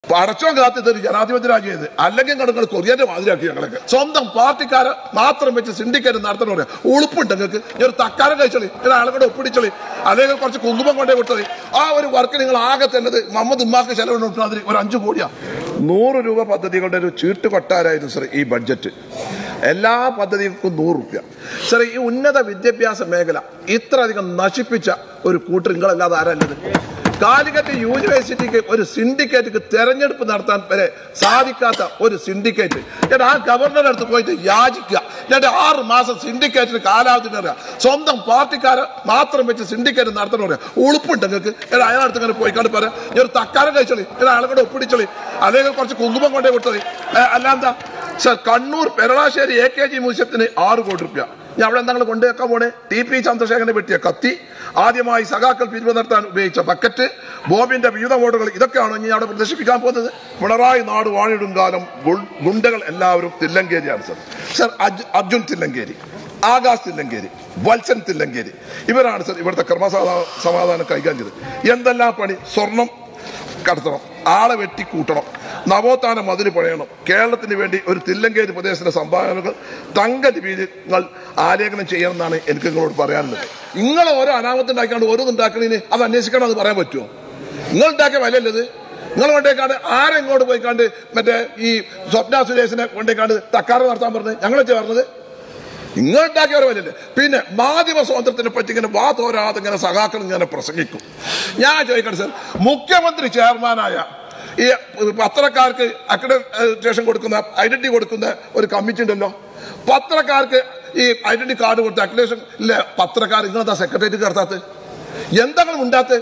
പടച്ചോൻ കാത്തിട്ട് ഒരു ജനാധിപത്യ രാജ്യം ഇത് അല്ലെങ്കിൽ നിങ്ങൾ കൊറിയന്റെ മാതിരിയാക്കി ഞങ്ങളൊക്കെ സ്വന്തം പാർട്ടിക്കാരെ മാത്രം വെച്ച് സിൻഡിക്കേറ്റ് നടത്തണ പറയാം ഉളുപ്പുണ്ട് നിങ്ങൾക്ക് ഞാൻ ഒരു തക്കാരം കഴിച്ചോളി ഞാൻ അയാളെ കൂടെ ഒപ്പിടിച്ചോളി അല്ലെങ്കിൽ കുറച്ച് കുങ്കുമം കൊണ്ടേ വിട്ടോളി ആ ഒരു വർക്ക് നിങ്ങൾ ആകെ തന്നത് മമ്മദ് ഉമ്മാക്ക് ചെലവിന് വിട്ടാൽ ഒരു അഞ്ചു കോടിയാ നൂറ് രൂപ പദ്ധതികളുടെ ഒരു ചീട്ട് കൊട്ടാരായിരുന്നു സർ ഈ ബഡ്ജറ്റ് എല്ലാ പദ്ധതികൾക്കും നൂറ് രൂപ സർ ഈ ഉന്നത വിദ്യാഭ്യാസ മേഖല ഇത്ര അധികം നശിപ്പിച്ച ഒരു കൂട്ടർ നിങ്ങളല്ലാതെ ആരല്ലത് കാലിക്കറ്റ് യൂണിവേഴ്സിറ്റിക്ക് ഒരു സിൻഡിക്കേറ്റ് തെരഞ്ഞെടുപ്പ് നടത്താൻ വരെ സാധിക്കാത്ത ഒരു സിൻഡിക്കേറ്റ് എന്നിട്ട് ആ ഗവർണറുടെ അടുത്ത് പോയിട്ട് യാചിക്കുക എന്നിട്ട് ആറ് മാസം സിൻഡിക്കേറ്റിന് കാലാവധി പറയാം സ്വന്തം പാർട്ടിക്കാരെ മാത്രം വെച്ച് സിൻഡിക്കേറ്റ് നടത്തണം പറയാം ഉളുപ്പുണ്ട് നിങ്ങൾക്ക് എന്നിട്ട് അയാളടുത്ത് ഇങ്ങനെ പോയി കണ്ട് പറയാം ഞാൻ ഒരു തക്കാരം കഴിച്ചോളി എന്നിട്ട് അയാളെ കൂടെ ഒപ്പിടിച്ചോളി അല്ലെങ്കിൽ കുറച്ച് കുങ്കുമം കൊണ്ടേ വിട്ടോളി അല്ലാന്താ sir Kannur Peralassery A K G മ്യൂസിയത്തിന് ആറ് കോടി രൂപ ഞാൻ അവിടെ എന്താണ് കൊണ്ടുവെക്കാൻ പോണേ ടി പി ചന്ദ്രശേഖരനെ വെട്ടിയ കത്തി ആദ്യമായി സഖാക്കൾ പിരിവ് നടത്താൻ ഉപയോഗിച്ച ബക്കറ്റ് ബോബിന്റെ വിവിധ മോഡുകൾ ഇതൊക്കെയാണ് ഇനി അവിടെ പ്രദർശിപ്പിക്കാൻ പോകുന്നത് പിണറായി നാട് വാണിടും കാലം ഗുൾ- ഗുണ്ടകൾ എല്ലാവരും തില്ലങ്കേരിയാണ് സർ സർ അജ്- അർജുൻ തില്ലങ്കേരി ആകാശ് തില്ലങ്കേരി വത്സൻ തില്ലങ്കേരി ഇവരാണ് സർ ഇവിടുത്തെ ക്രമസമാ സമാധാനം കൈകാര്യം ചെയ്തത് എന്തെല്ലാം പണി സ്വർണം കടത്തണം ആളെ വെട്ടി കൂട്ടണം നവോത്ഥാന മതിൽ പണിയണം കേരളത്തിന് വേണ്ടി ഒരു തില്ലങ്കേരി പ്രദേശത്തിന്റെ സംഭാവനകൾ തങ്ക ലിപികൾ ആലേഖനം ചെയ്യണം എന്നാണ് എനിക്ക് നിങ്ങളോട് പറയാനുള്ളത് നിങ്ങൾ ഓരോ അനാമത്തുണ്ടാക്കിയാണ്ട് ഓരോന്ന് ഉണ്ടാക്കണതിന് അത് അന്വേഷിക്കണം എന്ന് പറയാൻ പറ്റുമോ നിങ്ങൾ ഉണ്ടാക്കിയ വിലയല്ലത് നിങ്ങൾ കൊണ്ടേക്കാണ്ട് ആരെങ്ങോട്ട് പോയിക്കാണ്ട് മറ്റേ ഈ സ്വപ്ന സുരേഷിനെ കൊണ്ടേക്കാണ്ട് തക്കാറ് നടത്താൻ പറഞ്ഞത് ഞങ്ങളെ പറഞ്ഞത് നിങ്ങൾ ഉണ്ടാക്കിയവരല്ലേ പിന്നെ മാധ്യമ സ്വാതന്ത്ര്യത്തിനെ പറ്റി ഇങ്ങനെ വാ തോരാതെ ഇങ്ങനെ സഖാക്കൾ ഇങ്ങനെ പ്രസംഗിക്കും ഞാൻ ചോദിക്കട്ടെ സർ മുഖ്യമന്ത്രി ചെയർമാനായ ഈ പത്രക്കാർക്ക് അക്രഡിറ്റേഷൻ കൊടുക്കുന്ന ഐഡന്റിറ്റി കൊടുക്കുന്ന ഒരു കമ്മിറ്റി ഉണ്ടല്ലോ പത്രക്കാർക്ക് ഈ ഐഡന്റിറ്റി കാർഡ് കൊടുത്ത അക്രഡിറ്റേഷൻ ഇല്ല പത്രക്കാർ ഇങ്ങളെന്താ സെക്രട്ടേറിയറ്റ് കയർത്താത്ത എന്താണ് ഉണ്ടാത്ത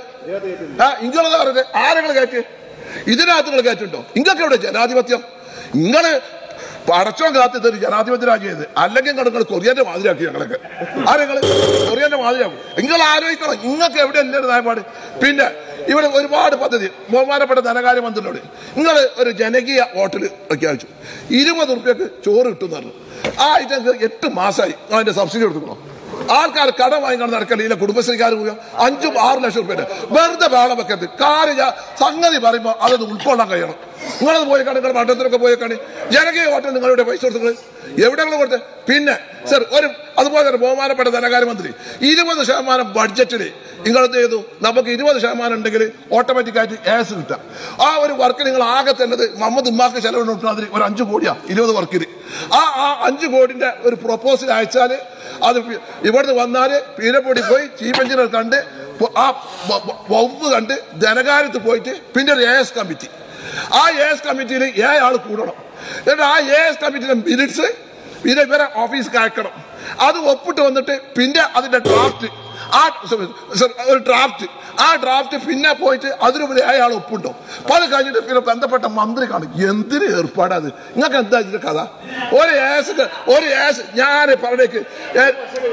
ആ ഇങ്ങളെന്താ പറയുന്നത് ആരെങ്കിലും കയറ്റി ഇതിനകത്ത് നിങ്ങൾ കയറ്റുണ്ടോ നിങ്ങൾക്ക് എവിടെ ജനാധിപത്യം നിങ്ങള് പടച്ചോൻ കാത്തിട്ട് ഒരു ജനാധിപത്യ രാജ്യം ഇത് അല്ലെങ്കിൽ നിങ്ങൾ കൊറിയന്റെ മാതിരിയാക്കി ഞങ്ങളൊക്കെ ആരെങ്ങൾ കൊറിയന്റെ മാതിരിയാക്കും നിങ്ങൾ ആലോചിക്കണം നിങ്ങൾക്ക് എവിടെ അല്ലേ നയപാട് പിന്നെ ഇവിടെ ഒരുപാട് പദ്ധതി ബഹുമാനപ്പെട്ട ധനകാര്യമന്ത്രിയോട് നിങ്ങൾ ഒരു ജനകീയ ഹോട്ടൽ പ്രഖ്യാപിച്ചു ഇരുപത് റുപ്യക്ക് ചോറ് കിട്ടും പറഞ്ഞു ആ ഐറ്റം എട്ട് മാസമായി അതിന്റെ സബ്സിഡി കൊടുക്കണം ആൾക്കാർ കടം വാങ്ങിക്കാണ് നടക്കലില്ല കുടുംബശ്രീക്കാർ പോയി അഞ്ചും ആറ് ലക്ഷം റുപ്യ വെറുതെ വേളം വെക്കരുത് കാര്യം ഞാൻ സംഗതി പറയുമ്പോൾ അതൊന്ന് ഉൾക്കൊള്ളാൻ കഴിയണം നിങ്ങളത് പോയി കാണി നിങ്ങൾ മണ്ഡലത്തിലൊക്കെ പോയി കാണി ജനകീയ ഹോട്ടൽ നിങ്ങളുടെ പൈസ കൊടുത്തത് എവിടെ നിങ്ങൾ കൊടുത്തത് പിന്നെ സർ ഒരു അതുപോലെ തന്നെ ബഹുമാനപ്പെട്ട ധനകാര്യമന്ത്രി ഇരുപത് ശതമാനം ബഡ്ജറ്റിൽ നിങ്ങൾ എന്ത് ചെയ്തു നമുക്ക് ഇരുപത് ശതമാനം ഉണ്ടെങ്കിൽ ഓട്ടോമാറ്റിക്കായിട്ട് ഏസ് കിട്ടാം ആ ഒരു വർക്ക് നിങ്ങൾ ആകെ തന്നത് മമ്മദ് ഉമ്മാക്ക് ചെലവിന് കിട്ടുന്നത് ഒരു അഞ്ചു കോടിയാ ഇരുപത് വർക്കിന് ആ ആ അഞ്ചു കോടിന്റെ ഒരു പ്രൊപ്പോസൽ അയച്ചാൽ അത് പി- ഇവിടുന്ന് വന്നാല് പീരപ്പൊടി പോയി ചീഫ് എഞ്ചിനീയർ കണ്ട് പൊ- ആ വ- വ- വകുപ്പ് കണ്ട് ധനകാര്യത്ത് പോയിട്ട് പിന്നെ ഒരു എ എസ് കമ്മിറ്റി ആ എ എസ് കമ്മിറ്റിയിൽ ഏ ആൾ കൂടണം എന്നിട്ട് ആ എ എസ് കമ്മിറ്റിയുടെ മിനിറ്റ്സ് പിന്നെ ഇവരെ ഓഫീസിൽ അയക്കണം അത് ഒപ്പിട്ട് വന്നിട്ട് പിന്നെ അതിന്റെ ഡ്രാഫ്റ്റ് ആ sorry, sir, ഒരു ഡ്രാഫ്റ്റ് ആ ഡ്രാഫ്റ്റ് പിന്നെ പോയിട്ട് അതിനു മുന്നേ അയാൾ ഒപ്പുണ്ടോ അപ്പൊ അത് കഴിഞ്ഞിട്ട് പിന്നെ ബന്ധപ്പെട്ട മന്ത്രി കാണും എന്തിന് ഏർപ്പാടാത് നിങ്ങൾക്ക് എന്താ ഇതിന്റെ കഥ ഒരു ഏസ് ഒരു ഏസ് ഞാൻ പറഞ്ഞേക്ക് ഏ-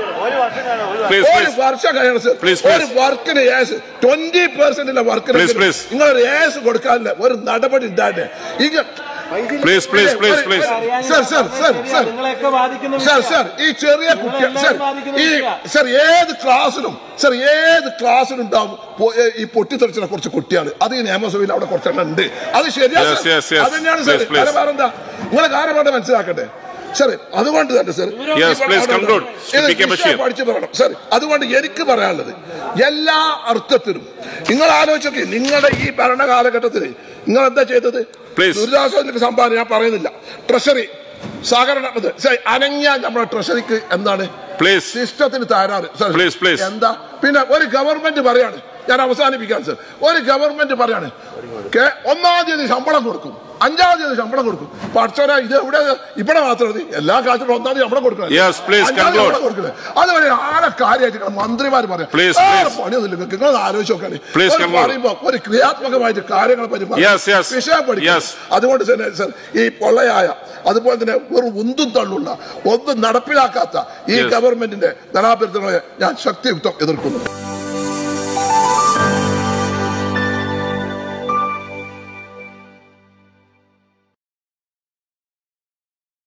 Please, ഒരു please. വർഷം കഴിയണം സർ Please, ഒരു please. വർക്കിന് ഏസ് ട്വന്റി പെർസെന്റിലെ വർക്കിന് Please, please. നിങ്ങൾ ഒരു ഏസ് കൊടുക്കാനില്ല ഒരു നടപടി ഉണ്ടാകട്ടെ ഇങ്ങ please please please please sir sir sir sir നിങ്ങളെയൊക്കെ ബാധിക്കുന്ന സർ വിഷയമാണ്. സർ ഈ ചെറിയ കുട്ടി സർ നിങ്ങളെല്ലാവരും ബാധിക്കുന്ന ഈ വിഷയമാണ്. സർ ഏത് ക്ലാസ്സിലും സർ ഏത് ക്ലാസ്സിലും ഉണ്ടാവും പൊ- ഏ, ഈ പൊട്ടിത്തെറിച്ചിന കുറച്ച് കുട്ടിയാണ് അത് ഈ നിയമസഭയിൽ അവിടെ കുറച്ചെണ്ണം ഉണ്ട് അത് ശരിയാ Yes, സർ? yes, yes. അത് തന്നെയാണ് സർ Please, please. കാരണം വേറെന്താ നിങ്ങളെ കാരണം മനസ്സിലാക്കട്ടെ സർ അതുകൊണ്ട് തന്നെ സർ Yes, ഇപ്പോൾ please അവിടെ conclude. ഇത് Speak a വിഷയം Bashir. പഠിച്ചു പറയണം സർ അതുകൊണ്ട് എനിക്ക് പറയാനുള്ളത് എല്ലാ അർത്ഥത്തിലും നിങ്ങൾ ആലോചിച്ചോക്കെ നിങ്ങളുടെ ഈ ഭരണ കാലഘട്ടത്തിൽ നിങ്ങൾ എന്താ ചെയ്തത് Please. ദുരിതാശ്വാസത്തിന്റെ സംഭാവന ഞാൻ പറയുന്നില്ല ട്രഷറി സഹകരണ ഇത് സർ, അനങ്ങിയ നമ്മുടെ ട്രഷറിക്ക് എന്താണ് പ്ലീസ് സിസ്റ്റത്തിന് തകരാറ് സർ Please, please. എന്താ പിന്നെ ഒരു ഗവൺമെന്റ് പറയാണ് ഞാൻ അവസാനിപ്പിക്കാൻ സർ ഒരു ഗവൺമെന്റ് പറയാണ് കേ- ഒന്നാം തീയതി ശമ്പളം കൊടുക്കും അഞ്ചാം തീയതി ശമ്പളം കൊടുക്കും പഠിച്ചോരാ ഇത് ഇവിടെ ഇവിടെ മാത്രം മതി എല്ലാ കാലത്തും ഒന്നാം തീയതി ശമ്പളം കൊടുക്കണം Yes, please, അഞ്ചാം തീയതി conclude. ശമ്പളം കൊടുക്കണേ അതുവരെ ആരെ കാര്യമായിട്ട് മന്ത്രിമാർ പറയാം Please, വേറെ please. പണിയൊന്നുമില്ല നിങ്ങൾക്ക് നിങ്ങൾ ആലോചിച്ച് നോക്കാണ് Please, ഒരു conclude. പറയുമ്പോ ഒരു ക്രിയാത്മകമായിട്ട് കാര്യങ്ങളെ പറ്റി പറയണം. Yes, yes. വിഷയം പഠിക്കണം Yes. അതുകൊണ്ട് തന്നെ സർ ഈ പൊള്ളയായ അതുപോലെ തന്നെ വെറും ഉന്തും തള്ളുള്ള ഒന്നും നടപ്പിലാക്കാത്ത ഈ Yes. ഗവൺമെന്റിന്റെ ധനാഭ്യർത്ഥനകളെ ഞാൻ ശക്തിയുക്തം എതിർക്കുന്നു